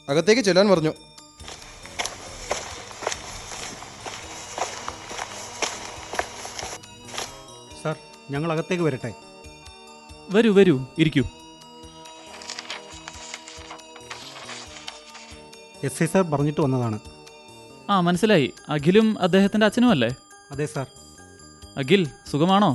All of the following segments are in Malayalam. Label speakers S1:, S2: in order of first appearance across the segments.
S1: അകത്തേക്ക് ചെല്ലാൻ പറഞ്ഞു
S2: സാർ ഞങ്ങൾ അകത്തേക്ക് വരട്ടെ
S3: വരൂ വരൂ ഇരിക്കൂ
S2: എസ് ഐ സാർ പറഞ്ഞിട്ട് വന്നതാണ്
S3: ആ മനസ്സിലായി അഖിലും അദ്ദേഹത്തിൻ്റെ അച്ഛനും അല്ലേ
S2: അതെ സാർ
S3: അഖിൽ സുഖമാണോ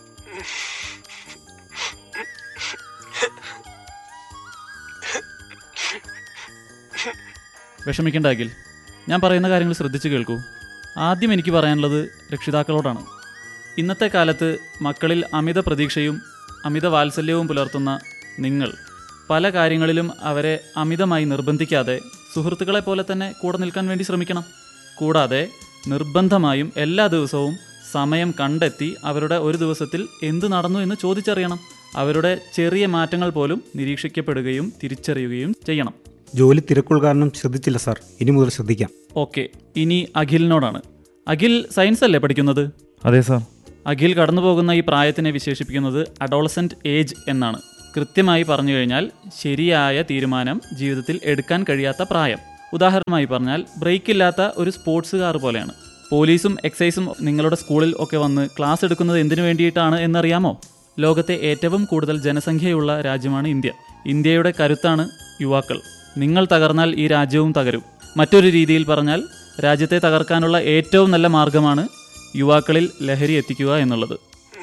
S3: വിഷമിക്കേണ്ട അഖിൽ ഞാൻ പറയുന്ന കാര്യങ്ങൾ ശ്രദ്ധിച്ചു കേൾക്കൂ ആദ്യം എനിക്ക് പറയാനുള്ളത് രക്ഷിതാക്കളോടാണ് ഇന്നത്തെ കാലത്ത് മക്കളിൽ അമിത പ്രതീക്ഷയും അമിത വാത്സല്യവും പുലർത്തുന്ന നിങ്ങൾ പല കാര്യങ്ങളിലും അവരെ അമിതമായി നിർബന്ധിക്കാതെ സുഹൃത്തുക്കളെ പോലെ തന്നെ കൂടെ നിൽക്കാൻ വേണ്ടി ശ്രമിക്കണം കൂടാതെ നിർബന്ധമായും എല്ലാ ദിവസവും സമയം കണ്ടെത്തി അവരുടെ ഒരു ദിവസത്തിൽ എന്ത് നടന്നു എന്ന് ചോദിച്ചറിയണം അവരുടെ ചെറിയ മാറ്റങ്ങൾ പോലും നിരീക്ഷിക്കപ്പെടുകയും തിരിച്ചറിയുകയും ചെയ്യണം
S2: ജോലി തിരക്കുകൾ കാരണം ശ്രദ്ധിച്ചില്ല സാർ ഇനി മുതൽ ശ്രദ്ധിക്കാം
S3: ഓക്കെ ഇനി അഖിലിനോടാണ് അഖിൽ സയൻസ് അല്ലേ പഠിക്കുന്നത്
S4: അതെ സാർ
S3: അഖിൽ കടന്നു പോകുന്ന ഈ പ്രായത്തിനെ വിശേഷിപ്പിക്കുന്നത് അഡോളസെൻറ്റ് ഏജ് എന്നാണ് കൃത്യമായി പറഞ്ഞു കഴിഞ്ഞാൽ ശരിയായ തീരുമാനം ജീവിതത്തിൽ എടുക്കാൻ കഴിയാത്ത പ്രായം ഉദാഹരണമായി പറഞ്ഞാൽ ബ്രേക്ക് ഇല്ലാത്ത ഒരു സ്പോർട്സ് കാർ പോലെയാണ് പോലീസും എക്സൈസും നിങ്ങളുടെ സ്കൂളിൽ ഒക്കെ വന്ന് ക്ലാസ് എടുക്കുന്നത് എന്തിനു വേണ്ടിയിട്ടാണ് എന്നറിയാമോ ലോകത്തെ ഏറ്റവും കൂടുതൽ ജനസംഖ്യയുള്ള രാജ്യമാണ് ഇന്ത്യ ഇന്ത്യയുടെ കരുത്താണ് യുവാക്കൾ നിങ്ങൾ തകർന്നാൽ ഈ രാജ്യവും തകരും മറ്റൊരു രീതിയിൽ പറഞ്ഞാൽ രാജ്യത്തെ തകർക്കാനുള്ള ഏറ്റവും നല്ല മാർഗമാണ് യുവാക്കളിൽ ലഹരി എത്തിക്കുക എന്നുള്ളത്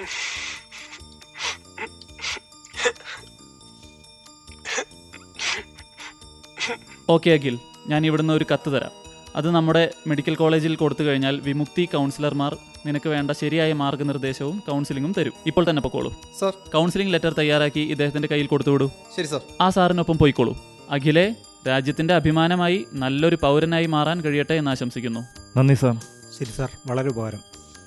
S3: ഓക്കെ അഖിൽ ഞാൻ ഇവിടുന്ന് ഒരു കത്ത് തരാം അത് നമ്മുടെ മെഡിക്കൽ കോളേജിൽ കൊടുത്തു കഴിഞ്ഞാൽ വിമുക്തി കൗൺസിലർമാർ നിനക്ക് വേണ്ട ശരിയായ മാർഗനിർദ്ദേശവും കൗൺസിലിംഗും തരും ഇപ്പോൾ തന്നെ പൊക്കോളൂ
S1: സാർ
S3: കൗൺസിലിംഗ് ലെറ്റർ തയ്യാറാക്കി ഇദ്ദേഹത്തിന്റെ കയ്യിൽ കൊടുത്തുവിടൂ
S1: ശരി സാർ
S3: ആ സാറിനൊപ്പം പോയിക്കോളൂ അഖിലെ രാജ്യത്തിന്റെ അഭിമാനമായി നല്ലൊരു പൗരനായി മാറാൻ കഴിയട്ടെ എന്ന് ആശംസിക്കുന്നു
S4: നന്ദി സാർ
S2: ശരി സാർ വളരെ ഉപകാരം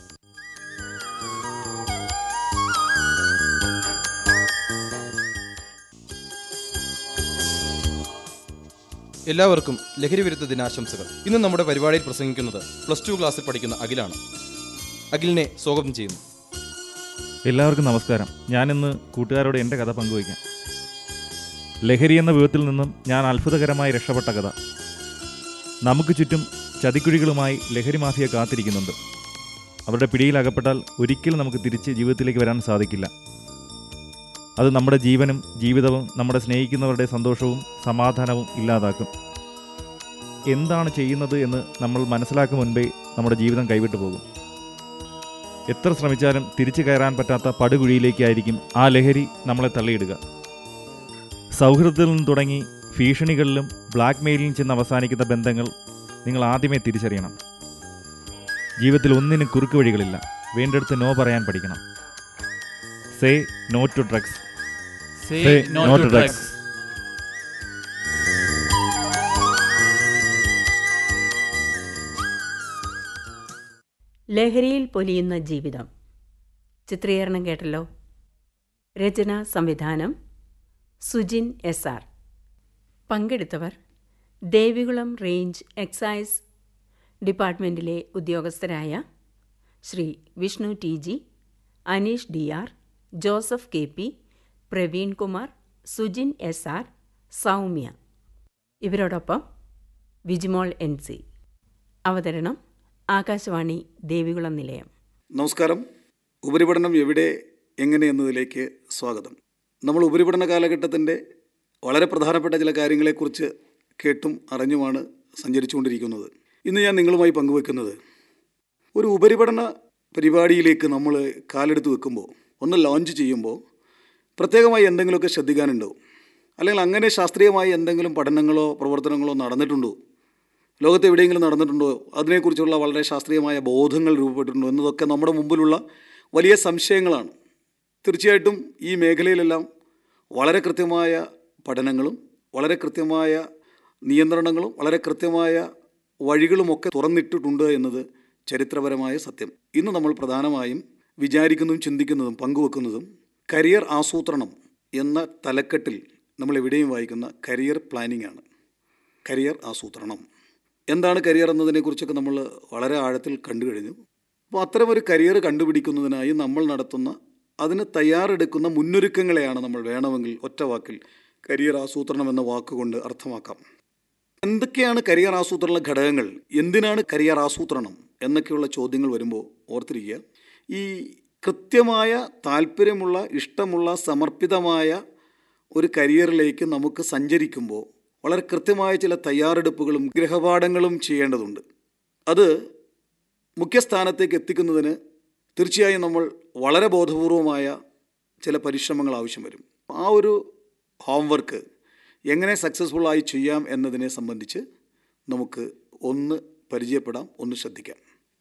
S1: എല്ലാവർക്കും ലഹരി വിരുദ്ധ ദിനാശംസകൾ ഇന്ന് നമ്മുടെ പരിപാടിയിൽ പ്രസംഗിക്കുന്നത് പ്ലസ് ടു ക്ലാസ്സിൽ പഠിക്കുന്ന അഖിലാണ് അഖിലിനെ സ്വാഗതം ചെയ്യുന്നു
S4: എല്ലാവർക്കും നമസ്കാരം ഞാനിന്ന് കൂട്ടുകാരോട് എൻ്റെ കഥ പങ്കുവയ്ക്കാം ലഹരി എന്ന വിപത്തിൽ നിന്നും ഞാൻ അത്ഭുതകരമായി രക്ഷപ്പെട്ട കഥ നമുക്ക് ചുറ്റും ചതിക്കുഴികളുമായി ലഹരി മാഫിയ കാത്തിരിക്കുന്നുണ്ട് അവരുടെ പിടിയിൽ അകപ്പെട്ടാൽ ഒരിക്കലും നമുക്ക് തിരിച്ച് ജീവിതത്തിലേക്ക് വരാൻ സാധിക്കില്ല അത് നമ്മുടെ ജീവനും ജീവിതവും നമ്മുടെ സ്നേഹിക്കുന്നവരുടെ സന്തോഷവും സമാധാനവും ഇല്ലാതാക്കും എന്താണ് ചെയ്യുന്നത് എന്ന് നമ്മൾ മനസ്സിലാക്കും മുൻപേ നമ്മുടെ ജീവിതം കൈവിട്ടു പോകും എത്ര ശ്രമിച്ചാലും തിരിച്ചു കയറാൻ പറ്റാത്ത പടുകുഴിയിലേക്കായിരിക്കും ആ ലഹരി നമ്മളെ തള്ളിയിടുക സൗഹൃദത്തിൽ നിന്ന് തുടങ്ങി ഭീഷണികളിലും ബ്ലാക്ക് മെയിലിലും ചെന്ന് അവസാനിക്കുന്ന ബന്ധങ്ങൾ നിങ്ങൾ ആദ്യമേ തിരിച്ചറിയണം ജീവിതത്തിൽ ഒന്നിനും കുറുക്ക് വഴികളില്ല വേണ്ടെടുത്ത് നോ പറയാൻ പഠിക്കണം say no to drugs
S3: Say
S4: Say
S3: no
S4: no
S3: to
S4: to
S3: drugs.
S4: drugs.
S5: ലഹരിയിൽ പൊലിയുന്ന ജീവിതം ചിത്രീകരണം കേട്ടല്ലോ രചന സംവിധാനം സുജിൻ എസ് ആർ പങ്കെടുത്തവർ ദേവികുളം റേഞ്ച് എക്സൈസ് ഡിപ്പാർട്ട്മെൻറ്റിലെ ഉദ്യോഗസ്ഥരായ Shri Vishnu T G Aneesh D R Joseph K P Praveen Kumar Sujin S R Soumya ഇവരോടൊപ്പം വിജിമോൾ എൻ സി അവതരണം ആകാശവാണി ദേവികുളം നിലയം
S6: നമസ്കാരം ഉപരിപഠനം എവിടെ എങ്ങനെ എന്നതിലേക്ക് സ്വാഗതം നമ്മൾ ഉപരിപഠന കാലഘട്ടത്തിൻ്റെ വളരെ പ്രധാനപ്പെട്ട ചില കാര്യങ്ങളെക്കുറിച്ച് കേട്ടും അറിഞ്ഞുമാണ് സഞ്ചരിച്ചുകൊണ്ടിരിക്കുന്നത് ഇന്ന് ഞാൻ നിങ്ങളുമായി പങ്കുവെക്കുന്നത് ഒരു ഉപരിപഠന പരിപാടിയിലേക്ക് നമ്മൾ കാലെടുത്ത് വെക്കുമ്പോൾ ഒന്ന് ലോഞ്ച് ചെയ്യുമ്പോൾ പ്രത്യേകമായി എന്തെങ്കിലുമൊക്കെ ശ്രദ്ധിക്കാനുണ്ടോ അല്ലെങ്കിൽ അങ്ങനെ ശാസ്ത്രീയമായി എന്തെങ്കിലും പഠനങ്ങളോ പ്രവർത്തനങ്ങളോ നടന്നിട്ടുണ്ടോ ലോകത്ത് എവിടെയെങ്കിലും നടന്നിട്ടുണ്ടോ അതിനെക്കുറിച്ചുള്ള വളരെ ശാസ്ത്രീയമായ ബോധങ്ങൾ രൂപപ്പെട്ടിട്ടുണ്ടോ എന്നതൊക്കെ നമ്മുടെ മുമ്പിലുള്ള വലിയ സംശയങ്ങളാണ് തീർച്ചയായിട്ടും ഈ മേഖലയിലെല്ലാം വളരെ കൃത്യമായ പഠനങ്ങളും വളരെ കൃത്യമായ നിയന്ത്രണങ്ങളും വളരെ കൃത്യമായ വഴികളുമൊക്കെ തുറന്നിട്ടിട്ടുണ്ട് എന്നത് ചരിത്രപരമായ സത്യം ഇന്ന് നമ്മൾ പ്രധാനമായും വിചാരിക്കുന്നതും ചിന്തിക്കുന്നതും പങ്കുവെക്കുന്നതും കരിയർ ആസൂത്രണം എന്ന തലക്കെട്ടിൽ നമ്മൾ എവിടെയും വായിക്കുന്ന കരിയർ പ്ലാനിംഗ് ആണ് കരിയർ ആസൂത്രണം എന്താണ് കരിയർ എന്നതിനെക്കുറിച്ചൊക്കെ നമ്മൾ വളരെ ആഴത്തിൽ കണ്ടു കഴിഞ്ഞു അപ്പോൾ അത്തരമൊരു കരിയർ കണ്ടുപിടിക്കുന്നതിനായി നമ്മൾ നടത്തുന്ന അതിന് തയ്യാറെടുക്കുന്ന മുന്നൊരുക്കങ്ങളെയാണ് നമ്മൾ വേണമെങ്കിൽ ഒറ്റ വാക്കിൽ കരിയർ ആസൂത്രണം എന്ന വാക്കുകൊണ്ട് അർത്ഥമാക്കാം എന്തൊക്കെയാണ് കരിയർ ആസൂത്രണ ഘടകങ്ങൾ എന്തിനാണ് കരിയർ ആസൂത്രണം എന്നൊക്കെയുള്ള ചോദ്യങ്ങൾ വരുമ്പോൾ ഓർത്തിരിക്കുക ഈ കൃത്യമായ താല്പര്യമുള്ള ഇഷ്ടമുള്ള സമർപ്പിതമായ ഒരു കരിയറിലേക്ക് നമുക്ക് സഞ്ചരിക്കുമ്പോൾ വളരെ കൃത്യമായ ചില തയ്യാറെടുപ്പുകളും ഗ്രഹപാഠങ്ങളും ചെയ്യേണ്ടതുണ്ട് അത് മുഖ്യസ്ഥാനത്തേക്ക് എത്തിക്കുന്നതിന് തീർച്ചയായും നമ്മൾ വളരെ ബോധപൂർവമായ ചില പരിശ്രമങ്ങൾ ആവശ്യം വരും ആ ഒരു ഹോംവർക്ക് എങ്ങനെ സക്സസ്ഫുള്ളായി ചെയ്യാം എന്നതിനെ സംബന്ധിച്ച് നമുക്ക് ഒന്ന് പരിചയപ്പെടാം ഒന്ന് ശ്രദ്ധിക്കാം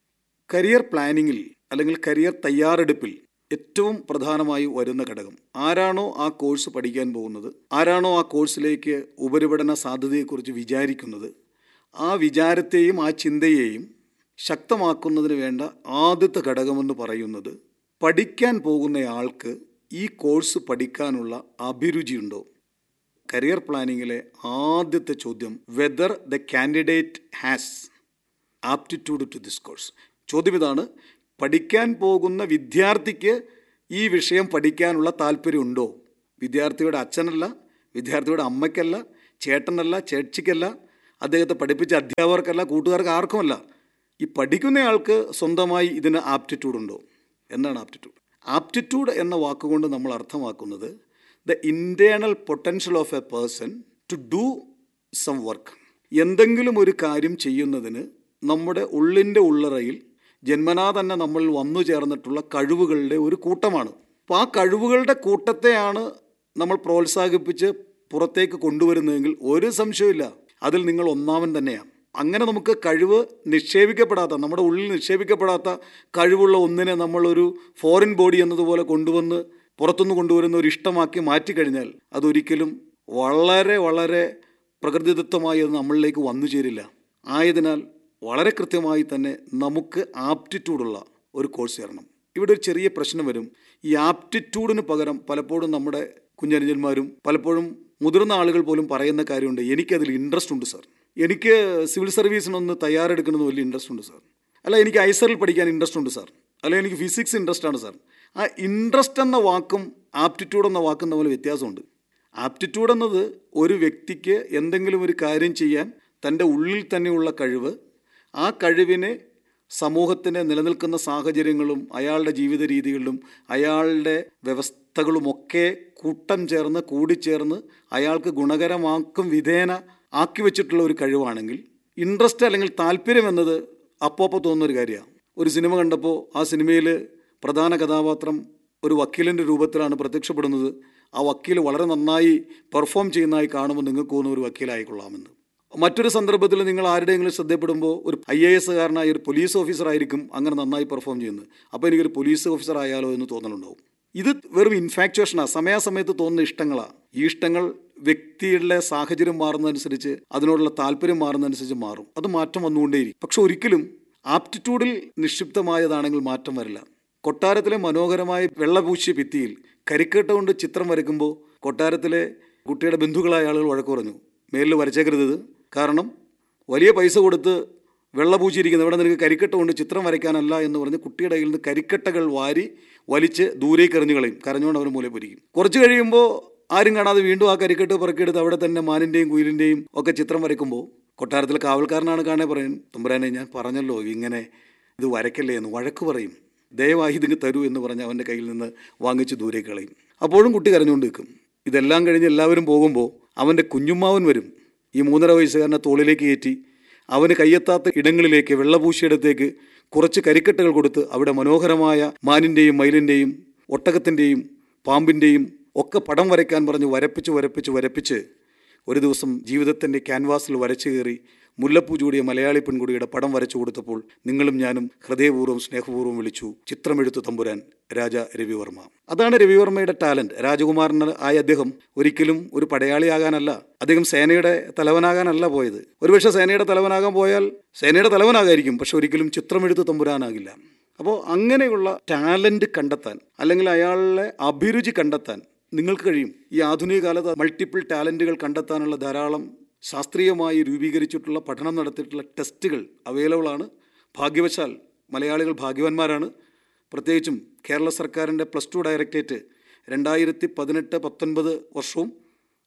S6: കരിയർ പ്ലാനിങ്ങിൽ അല്ലെങ്കിൽ കരിയർ തയ്യാറെടുപ്പിൽ ഏറ്റവും പ്രധാനമായി വരുന്ന ഘടകം ആരാണോ ആ കോഴ്സ് പഠിക്കാൻ പോകുന്നത് ആരാണോ ആ കോഴ്സിലേക്ക് ഉപരിപഠന സാധ്യതയെക്കുറിച്ച് വിചാരിക്കുന്നത് ആ വിചാരത്തെയും ആ ചിന്തയെയും ശക്തമാക്കുന്നതിന് വേണ്ട ആദ്യത്തെ ഘടകമെന്ന് പറയുന്നത് പഠിക്കാൻ പോകുന്നയാൾക്ക് ഈ കോഴ്സ് പഠിക്കാനുള്ള അഭിരുചിയുണ്ടോ കരിയർ പ്ലാനിങ്ങിലെ ആദ്യത്തെ ചോദ്യം whether the candidate has aptitude to this course ചോദ്യം ഇതാണ് പഠിക്കാൻ പോകുന്ന വിദ്യാർത്ഥിക്ക് ഈ വിഷയം പഠിക്കാനുള്ള താല്പര്യമുണ്ടോ വിദ്യാർത്ഥിയുടെ അച്ഛനല്ല വിദ്യാർത്ഥിയുടെ അമ്മയ്ക്കല്ല ചേട്ടനല്ല ചേച്ചിക്കല്ല അദ്ദേഹത്തെ പഠിപ്പിച്ച അധ്യാപകർക്കല്ല കൂട്ടുകാർക്ക് ആർക്കുമല്ല ഈ പഠിക്കുന്നയാൾക്ക് സ്വന്തമായി ഇതിന് ആപ്റ്റിറ്റ്യൂഡ് ഉണ്ടോ എന്താണ് ആപ്റ്റിറ്റ്യൂഡ് ആപ്റ്റിറ്റ്യൂഡ് എന്ന വാക്കുകൊണ്ട് നമ്മൾ അർത്ഥമാക്കുന്നത് the internal potential of a person to do some work എന്തെങ്കിലും ഒരു കാര്യം ചെയ്യുന്നതിന് നമ്മുടെ ഉള്ളിൻ്റെ ഉള്ളറയിൽ ജന്മനാ തന്നെ നമ്മൾ വന്നു ചേർന്നിട്ടുള്ള കഴിവുകളുടെ ഒരു കൂട്ടമാണ് അപ്പോൾ ആ കഴിവുകളുടെ കൂട്ടത്തെയാണ് നമ്മൾ പ്രോത്സാഹിപ്പിച്ച് പുറത്തേക്ക് കൊണ്ടുവരുന്നതെങ്കിൽ ഒരു സംശയമില്ല അതിൽ നിങ്ങൾ ഒന്നാമൻ തന്നെയാണ് അങ്ങനെ നമുക്ക് കഴിവ് നിക്ഷേപിക്കപ്പെടാത്ത നമ്മുടെ ഉള്ളിൽ നിക്ഷേപിക്കപ്പെടാത്ത കഴിവുള്ള ഒന്നിനെ നമ്മളൊരു ഫോറിൻ ബോഡി എന്നതുപോലെ കൊണ്ടുവന്ന് പുറത്തുനിന്ന് കൊണ്ടുവരുന്ന ഒരു ഇഷ്ടമാക്കി മാറ്റിക്കഴിഞ്ഞാൽ അതൊരിക്കലും വളരെ വളരെ പ്രകൃതിദത്തമായി അത് നമ്മളിലേക്ക് വന്നു ചേരില്ല ആയതിനാൽ വളരെ കൃത്യമായി തന്നെ നമുക്ക് ആപ്റ്റിറ്റ്യൂഡുള്ള ഒരു കോഴ്സ് ചേരണം ഇവിടെ ഒരു ചെറിയ പ്രശ്നം വരും ഈ ആപ്റ്റിറ്റ്യൂഡിന് പകരം പലപ്പോഴും നമ്മുടെ കുഞ്ഞനുജന്മാരും പലപ്പോഴും മുതിർന്ന ആളുകൾ പോലും പറയുന്ന കാര്യമുണ്ട് എനിക്കതിൽ ഇൻട്രസ്റ്റ് ഉണ്ട് സാർ എനിക്ക് സിവിൽ സർവീസിനൊന്ന് തയ്യാറെടുക്കണമെന്ന് വലിയ ഇൻട്രസ്റ്റ് ഉണ്ട് സാർ അല്ല എനിക്ക് ഐസറിൽ പഠിക്കാൻ ഇൻട്രസ്റ്റ് ഉണ്ട് സാർ അല്ല എനിക്ക് ഫിസിക്സ് ഇൻട്രസ്റ്റ് ആണ് സാർ ആ ഇൻട്രസ്റ്റ് എന്ന വാക്കും ആപ്റ്റിറ്റ്യൂഡ് എന്ന വാക്കും തമ്മിൽ വ്യത്യാസമുണ്ട് ആപ്റ്റിറ്റ്യൂഡ് എന്നത് ഒരു വ്യക്തിക്ക് എന്തെങ്കിലും ഒരു കാര്യം ചെയ്യാൻ തൻ്റെ ഉള്ളിൽ തന്നെയുള്ള കഴിവ് ആ കഴിവിനെ സമൂഹത്തിന് നിലനിൽക്കുന്ന സാഹചര്യങ്ങളും അയാളുടെ ജീവിത രീതികളിലും അയാളുടെ വ്യവസ്ഥകളുമൊക്കെ കൂട്ടം ചേർന്ന് കൂടിച്ചേർന്ന് അയാൾക്ക് ഗുണകരമാക്കും വിധേന ആക്കി വെച്ചിട്ടുള്ള ഒരു കഴിവാണെങ്കിൽ ഇൻട്രസ്റ്റ് അല്ലെങ്കിൽ താല്പര്യം എന്നത് അപ്പോപ്പോൾ തോന്നുന്ന ഒരു കാര്യമാണ് ഒരു സിനിമ കണ്ടപ്പോൾ ആ സിനിമയിൽ പ്രധാന കഥാപാത്രം ഒരു വക്കീലിൻ്റെ രൂപത്തിലാണ് പ്രത്യക്ഷപ്പെടുന്നത് ആ വക്കീൽ വളരെ നന്നായി പെർഫോം ചെയ്യുന്നതായി കാണുമ്പോൾ നിങ്ങൾക്ക് തോന്നുന്ന ഒരു വക്കീലായിക്കൊള്ളാമെന്ന് മറ്റൊരു സന്ദർഭത്തിൽ നിങ്ങൾ ആരുടെയെങ്കിലും ശ്രദ്ധപ്പെടുമ്പോൾ ഒരു ഐ എ എസ്സുകാരനായ ഒരു പോലീസ് ഓഫീസർ ആയിരിക്കും അങ്ങനെ നന്നായി പെർഫോം ചെയ്യുന്നത് അപ്പോൾ എനിക്കൊരു പോലീസ് ഓഫീസർ ആയാലോ എന്ന് തോന്നലുണ്ടാവും ഇത് വെറും ഇൻഫാക്ച്വേഷനാണ് സമയാസമയത്ത് തോന്നുന്ന ഇഷ്ടങ്ങളാണ് ഈ ഇഷ്ടങ്ങൾ വ്യക്തിയുടെ സാഹചര്യം മാറുന്നതനുസരിച്ച് അതിനോടുള്ള താല്പര്യം മാറുന്നതനുസരിച്ച് മാറും അത് മാറ്റം വന്നുകൊണ്ടേയിരിക്കും പക്ഷെ ഒരിക്കലും ആപ്റ്റിറ്റ്യൂഡിൽ നിക്ഷിപ്തമായതാണെങ്കിൽ മാറ്റം വരില്ല കൊട്ടാരത്തിലെ മനോഹരമായ വെള്ളപൂശിയ ഭിത്തിയിൽ കരിക്കട്ട കൊണ്ട് ചിത്രം വരയ്ക്കുമ്പോൾ കൊട്ടാരത്തിലെ കുട്ടിയുടെ ബന്ധുക്കളായ ആളുകൾ വഴക്ക് പറഞ്ഞു മേലിൽ വരച്ചേക്കരുത് ഇത്. കാരണം വലിയ പൈസ കൊടുത്ത് വെള്ളപൂച്ചിരിക്കുന്നത് ഇവിടെ നിനക്ക് കരിക്കട്ട കൊണ്ട് ചിത്രം വരയ്ക്കാനല്ല എന്ന് പറഞ്ഞ് കുട്ടിയുടെ കയ്യിൽ നിന്ന് കരിക്കട്ടകൾ വാരി വലിച്ച് ദൂരേക്ക് എറിഞ്ഞു കളയും കരഞ്ഞുകൊണ്ട് അവർ മൂലം പൊരിക്കും കുറച്ച് കഴിയുമ്പോൾ ആരും കാണാതെ വീണ്ടും ആ കരിക്കട്ട് പെറുക്കിയെടുത്ത് അവിടെ തന്നെ മാനിൻ്റെയും കുയിലിൻ്റെയും ഒക്കെ ചിത്രം വരയ്ക്കുമ്പോൾ കൊട്ടാരത്തിലെ കാവൽക്കാരനാണ് കാണേ പറയും തുമ്പരാനെ ഞാൻ പറഞ്ഞല്ലോ ഇങ്ങനെ ഇത് വരയ്ക്കല്ലേ എന്ന് വഴക്ക് പറയും ദയവായി ഇതിങ്ങ് തരൂ എന്ന് പറഞ്ഞ് അവൻ്റെ കയ്യിൽ നിന്ന് വാങ്ങിച്ച് ദൂരേക്ക് കളയും അപ്പോഴും കുട്ടി കരഞ്ഞുകൊണ്ട് നിൽക്കും ഇതെല്ലാം കഴിഞ്ഞ് എല്ലാവരും പോകുമ്പോൾ അവൻ്റെ കുഞ്ഞുമ്മാവൻ വരും ഈ മൂന്നര വയസ്സുകാരനെ തോളിലേക്ക് കയറ്റി അവന് കയ്യെത്താത്ത ഇടങ്ങളിലേക്ക് വെള്ളപൂശിയിടത്തേക്ക് കുറച്ച് കരിക്കട്ടകൾ കൊടുത്ത് അവിടെ മനോഹരമായ മാനിൻ്റെയും മയിലിൻ്റെയും ഒട്ടകത്തിൻ്റെയും പാമ്പിൻ്റെയും ഒക്കെ പടം വരയ്ക്കാൻ പറഞ്ഞ് വരപ്പിച്ച് വരപ്പിച്ച് വരപ്പിച്ച് ഒരു ദിവസം ജീവിതത്തിൻ്റെ ക്യാൻവാസിൽ വരച്ചു കയറി മുല്ലപ്പൂ ചൂടിയ മലയാളി പെൺകുടിയുടെ പടം വരച്ചു കൊടുത്തപ്പോൾ നിങ്ങളും ഞാനും ഹൃദയപൂർവ്വം സ്നേഹപൂർവ്വം വിളിച്ചു ചിത്രമെഴുത്തു തമ്പുരാൻ രാജ രവിവർമ്മ അതാണ് രവിവർമ്മയുടെ ടാലന്റ് രാജകുമാരൻ ആയ അദ്ദേഹം ഒരിക്കലും ഒരു പടയാളിയാകാനല്ല അദ്ദേഹം സേനയുടെ തലവനാകാനല്ല പോയത് ഒരുപക്ഷെ സേനയുടെ തലവനാകാൻ പോയാൽ സേനയുടെ തലവനാകായിരിക്കും പക്ഷെ ഒരിക്കലും ചിത്രമെഴുത്തു തമ്പുരാനാകില്ല അപ്പോൾ അങ്ങനെയുള്ള ടാലന്റ് കണ്ടെത്താൻ അല്ലെങ്കിൽ അയാളുടെ അഭിരുചി കണ്ടെത്താൻ നിങ്ങൾക്ക് കഴിയും ഈ ആധുനിക കാലത്ത് മൾട്ടിപ്പിൾ ടാലൻറ്റുകൾ കണ്ടെത്താനുള്ള ധാരാളം ശാസ്ത്രീയമായി രൂപീകരിച്ചിട്ടുള്ള പഠനം നടത്തിയിട്ടുള്ള ടെസ്റ്റുകൾ അവൈലബിൾ ആണ് ഭാഗ്യവശാൽ മലയാളികൾ ഭാഗ്യവാന്മാരാണ് പ്രത്യേകിച്ചും കേരള സർക്കാരിൻ്റെ പ്ലസ് ടു ഡയറക്ടറേറ്റ് രണ്ടായിരത്തി പതിനെട്ട് പത്തൊൻപത് വർഷവും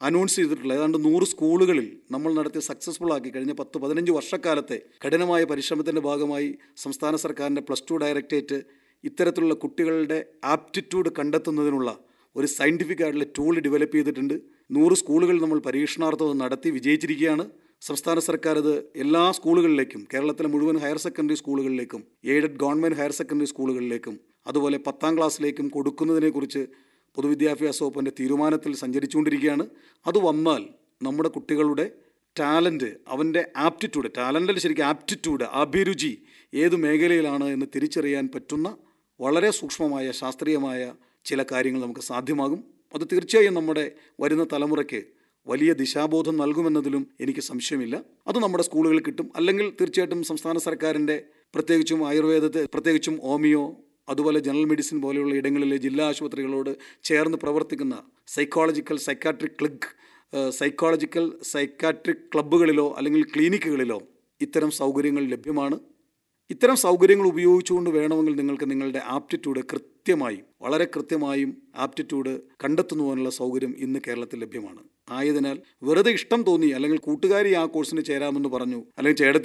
S6: അനൗൺസ് ചെയ്തിട്ടുള്ള ഏതാണ്ട് നൂറ് സ്കൂളുകളിൽ നമ്മൾ നടത്തി സക്സസ്ഫുൾ ആക്കി കഴിഞ്ഞ പത്ത് പതിനഞ്ച് വർഷക്കാലത്തെ കഠിനമായ പരിശ്രമത്തിൻ്റെ ഭാഗമായി സംസ്ഥാന സർക്കാരിൻ്റെ പ്ലസ് ടു ഡയറക്ടറേറ്റ് ഇത്തരത്തിലുള്ള കുട്ടികളുടെ ആപ്റ്റിറ്റ്യൂഡ് കണ്ടെത്തുന്നതിനുള്ള ഒരു സയൻറ്റിഫിക് ആയിട്ടുള്ള ടൂൾ ഡെവലപ്പ് ചെയ്തിട്ടുണ്ട് നൂറ് സ്കൂളുകൾ നമ്മൾ പരീക്ഷണാർത്ഥം നടത്തി വിജയിച്ചിരിക്കുകയാണ് സംസ്ഥാന സർക്കാർ ഇത് എല്ലാ സ്കൂളുകളിലേക്കും കേരളത്തിലെ മുഴുവൻ ഹയർ സെക്കൻഡറി സ്കൂളുകളിലേക്കും എയ്ഡഡ് ഗവൺമെൻറ് ഹയർ സെക്കൻഡറി സ്കൂളുകളിലേക്കും അതുപോലെ പത്താം ക്ലാസ്സിലേക്കും കൊടുക്കുന്നതിനെക്കുറിച്ച് പൊതുവിദ്യാഭ്യാസ വകുപ്പിൻ്റെ തീരുമാനത്തിൽ സഞ്ചരിച്ചുകൊണ്ടിരിക്കുകയാണ് അത് വന്നാൽ നമ്മുടെ കുട്ടികളുടെ ടാലൻറ്റ് അവൻ്റെ ആപ്റ്റിറ്റ്യൂഡ് ടാലൻറ്റിൽ ശരിക്കും ആപ്റ്റിറ്റ്യൂഡ് അഭിരുചി ഏത് മേഖലയിലാണ് എന്ന് തിരിച്ചറിയാൻ പറ്റുന്ന വളരെ സൂക്ഷ്മമായ ശാസ്ത്രീയമായ ചില കാര്യങ്ങൾ നമുക്ക് സാധ്യമാകും അത് തീർച്ചയായും നമ്മുടെ വരുന്ന തലമുറയ്ക്ക് വലിയ ദിശാബോധം നൽകുമെന്നതിലും എനിക്ക് സംശയമില്ല അത് നമ്മുടെ സ്കൂളുകളിൽ കിട്ടും അല്ലെങ്കിൽ തീർച്ചയായിട്ടും സംസ്ഥാന സർക്കാരിൻ്റെ പ്രത്യേകിച്ചും ആയുർവേദത്തെ പ്രത്യേകിച്ചും ഹോമിയോ അതുപോലെ ജനറൽ മെഡിസിൻ പോലെയുള്ള ഇടങ്ങളിലെ ജില്ലാ ആശുപത്രികളോട് ചേർന്ന് പ്രവർത്തിക്കുന്ന psychological psychiatric clinic psychological psychiatric ക്ലബ്ബുകളിലോ അല്ലെങ്കിൽ ക്ലിനിക്കുകളിലോ ഇത്തരം സൗകര്യങ്ങൾ ലഭ്യമാണ് ഇത്തരം സൗകര്യങ്ങൾ ഉപയോഗിച്ചുകൊണ്ട് വേണമെങ്കിൽ നിങ്ങൾക്ക് നിങ്ങളുടെ ആപ്റ്റിറ്റ്യൂഡ് കൃത്യമായും വളരെ കൃത്യമായും ആപ്റ്റിറ്റ്യൂഡ് കണ്ടെത്തുന്നതിനുള്ള സൗകര്യം ഇന്ന് കേരളത്തിൽ ലഭ്യമാണ് ആയതിനാൽ വെറുതെ ഇഷ്ടം തോന്നി അല്ലെങ്കിൽ കൂട്ടുകാരി ആ കോഴ്സിന് ചേരാമെന്ന് പറഞ്ഞു അല്ലെങ്കിൽ ചേട്ടത്തി